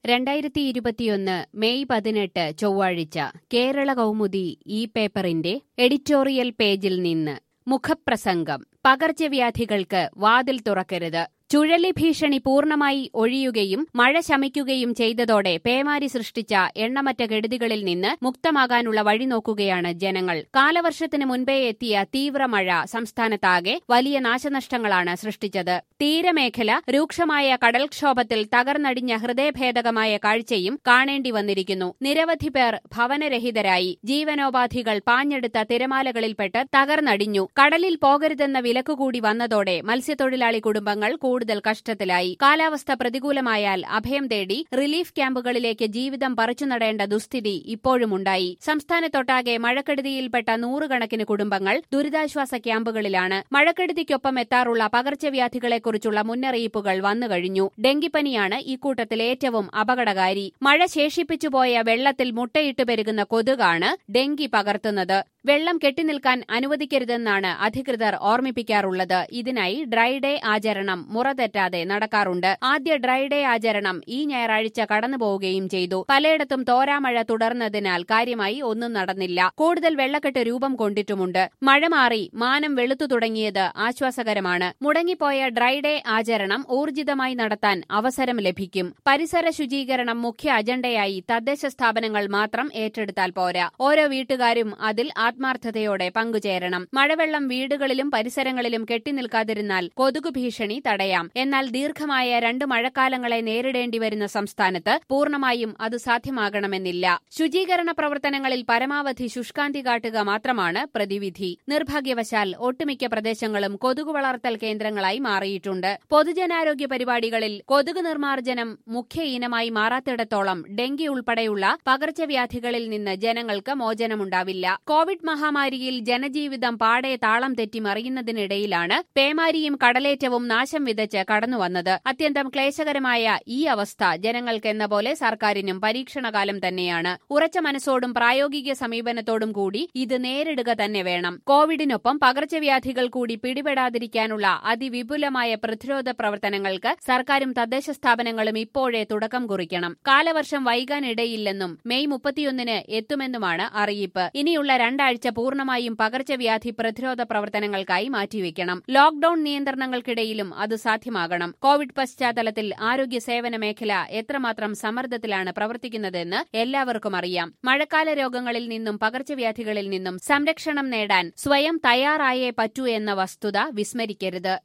രണ്ടായിരത്തി ഇരുപത്തിയൊന്ന് മെയ് പതിനെട്ട് ചൊവ്വാഴ്ച കേരള കൗമുദി ഈ പേപ്പറിന്റെ എഡിറ്റോറിയൽ പേജിൽ നിന്ന് മുഖപ്രസംഗം പകർച്ചവ്യാധികൾക്ക് വാതിൽ തുറക്കരുത് ചുഴലി ഭീഷണി പൂർണ്ണമായി ഒഴിയുകയും മഴ ശമിക്കുകയും ചെയ്തതോടെ പേമാരി സൃഷ്ടിച്ച എണ്ണമറ്റ കെടുതികളിൽ നിന്ന് മുക്തമാകാനുള്ള വഴി നോക്കുകയാണ് ജനങ്ങൾ കാലവർഷത്തിന് മുൻപേ എത്തിയ തീവ്രമഴ സംസ്ഥാനത്താകെ വലിയ നാശനഷ്ടങ്ങളാണ് സൃഷ്ടിച്ചത് തീരമേഖല രൂക്ഷമായ കടൽക്ഷോഭത്തിൽ തകർന്നടിഞ്ഞ ഹൃദയഭേദകമായ കാഴ്ചയും കാണേണ്ടി വന്നിരിക്കുന്നു നിരവധി പേർ ഭവനരഹിതരായി ജീവനോപാധികൾ പാഞ്ഞെടുത്ത തിരമാലകളിൽപ്പെട്ട് തകർന്നടിഞ്ഞു കടലിൽ പോകരുതെന്ന വിലക്കുകൂടി വന്നതോടെ മത്സ്യത്തൊഴിലാളി കുടുംബങ്ങൾ കൂടുതൽ കഷ്ടത്തിലായി കാലാവസ്ഥ പ്രതികൂലമായാൽ അഭയം തേടി റിലീഫ് ക്യാമ്പുകളിലേക്ക് ജീവിതം പറിച്ചു നടേണ്ട ദുസ്ഥിതി ഇപ്പോഴുമുണ്ടായി സംസ്ഥാനത്തൊട്ടാകെ മഴക്കെടുതിയിൽപ്പെട്ട നൂറുകണക്കിന് കുടുംബങ്ങൾ ദുരിതാശ്വാസ ക്യാമ്പുകളിലാണ് മഴക്കെടുതിക്കൊപ്പം എത്താറുള്ള പകർച്ചവ്യാധികളെക്കുറിച്ചുള്ള മുന്നറിയിപ്പുകൾ വന്നുകഴിഞ്ഞു ഡെങ്കിപ്പനിയാണ് ഇക്കൂട്ടത്തിൽ ഏറ്റവും അപകടകാരി മഴ ശേഷിപ്പിച്ചുപോയ വെള്ളത്തിൽ മുട്ടയിട്ട് പെരുകുന്ന കൊതുകാണ് ഡെങ്കി പകർത്തുന്നത് വെള്ളം കെട്ടിനിൽക്കാൻ അനുവദിക്കരുതെന്നാണ് അധികൃതർ ഓർമ്മിപ്പിക്കാറുള്ളത് ഇതിനായി ഡ്രൈ ഡേ ആചരണം മുറതെറ്റാതെ നടക്കാറുണ്ട് ആദ്യ ഡ്രൈ ഡേ ആചരണം ഈ ഞായറാഴ്ച കടന്നുപോവുകയും ചെയ്തു പലയിടത്തും തോരാമഴ തുടർന്നതിനാൽ കാര്യമായി ഒന്നും നടന്നില്ല കൂടുതൽ വെള്ളക്കെട്ട് രൂപം കൊണ്ടിട്ടുമുണ്ട് മഴ മാറി മാനം വെളുത്തു തുടങ്ങിയത് ആശ്വാസകരമാണ് മുടങ്ങിപ്പോയ ഡ്രൈ ഡേ ആചരണം ഊർജിതമായി നടത്താൻ അവസരം ലഭിക്കും പരിസര ശുചീകരണം മുഖ്യ അജണ്ടയായി തദ്ദേശ സ്ഥാപനങ്ങൾ മാത്രം ഏറ്റെടുത്താൽ പോരാ ഓരോ വീട്ടുകാരും അതിൽ ആത്മാർത്ഥതയോടെ പങ്കുചേരണം മഴവെള്ളം വീടുകളിലും പരിസരങ്ങളിലും കെട്ടിനിൽക്കാതിരുന്നാൽ കൊതുകു ഭീഷണി തടയാം എന്നാൽ ദീർഘമായ രണ്ട് മഴക്കാലങ്ങളെ നേരിടേണ്ടി വരുന്ന സംസ്ഥാനത്ത് പൂർണ്ണമായും അത് സാധ്യമാകണമെന്നില്ല ശുചീകരണ പ്രവർത്തനങ്ങളിൽ പരമാവധി ശുഷ്കാന്തി കാട്ടുക മാത്രമാണ് പ്രതിവിധി നിർഭാഗ്യവശാൽ ഒട്ടുമിക്ക പ്രദേശങ്ങളും കൊതുകു വളർത്തൽ കേന്ദ്രങ്ങളായി മാറിയിട്ടുണ്ട് പൊതുജനാരോഗ്യ പരിപാടികളിൽ കൊതുക് നിർമ്മാർജ്ജനം മുഖ്യ ഇനമായി മാറാത്തിടത്തോളം ഡെങ്കി ഉൾപ്പെടെയുള്ള പകർച്ചവ്യാധികളിൽ നിന്ന് ജനങ്ങൾക്ക് മോചനമുണ്ടാവില്ല കോവിഡ് മഹാമാരിയിൽ ജനജീവിതം പാടെ താളം തെറ്റി മറിയുന്നതിനിടയിലാണ് പേമാരിയും കടലേറ്റവും നാശം വിതച്ച് കടന്നുവന്നത് അത്യന്തം ക്ലേശകരമായ ഈ അവസ്ഥ ജനങ്ങൾക്കെന്ന പോലെ സർക്കാരിനും പരീക്ഷണകാലം തന്നെയാണ് ഉറച്ച മനസ്സോടും പ്രായോഗിക സമീപനത്തോടും കൂടി ഇത് നേരിടുക തന്നെ വേണം കോവിഡിനൊപ്പം പകർച്ചവ്യാധികൾ കൂടി പിടിപെടാതിരിക്കാനുള്ള അതിവിപുലമായ പ്രതിരോധ പ്രവർത്തനങ്ങൾക്ക് സർക്കാരും തദ്ദേശ സ്ഥാപനങ്ങളും ഇപ്പോഴേ തുടക്കം കുറിക്കണം കാലവർഷം വൈകാനിടയില്ലെന്നും മെയ് മുപ്പത്തിയൊന്നിന് എത്തുമെന്നുമാണ് അറിയിപ്പ് ഇനിയുള്ള രണ്ടാഴ്ച പൂർണ്ണമായും പകർച്ചവ്യാധി പ്രതിരോധ പ്രവർത്തനങ്ങൾക്കായി മാറ്റിവെക്കണം ലോക്ഡൌൺ നിയന്ത്രണങ്ങൾക്കിടയിലും അത് സാധ്യമാകണം കോവിഡ് പശ്ചാത്തലത്തിൽ ആരോഗ്യ സേവന മേഖല എത്രമാത്രം സമ്മർദ്ദത്തിലാണ് പ്രവർത്തിക്കുന്നതെന്ന് എല്ലാവർക്കും അറിയാം മഴക്കാല രോഗങ്ങളിൽ നിന്നും പകർച്ചവ്യാധികളിൽ നിന്നും സംരക്ഷണം നേടാൻ സ്വയം തയ്യാറായേ പറ്റൂ എന്ന വസ്തുത വിസ്മരിക്കരുത്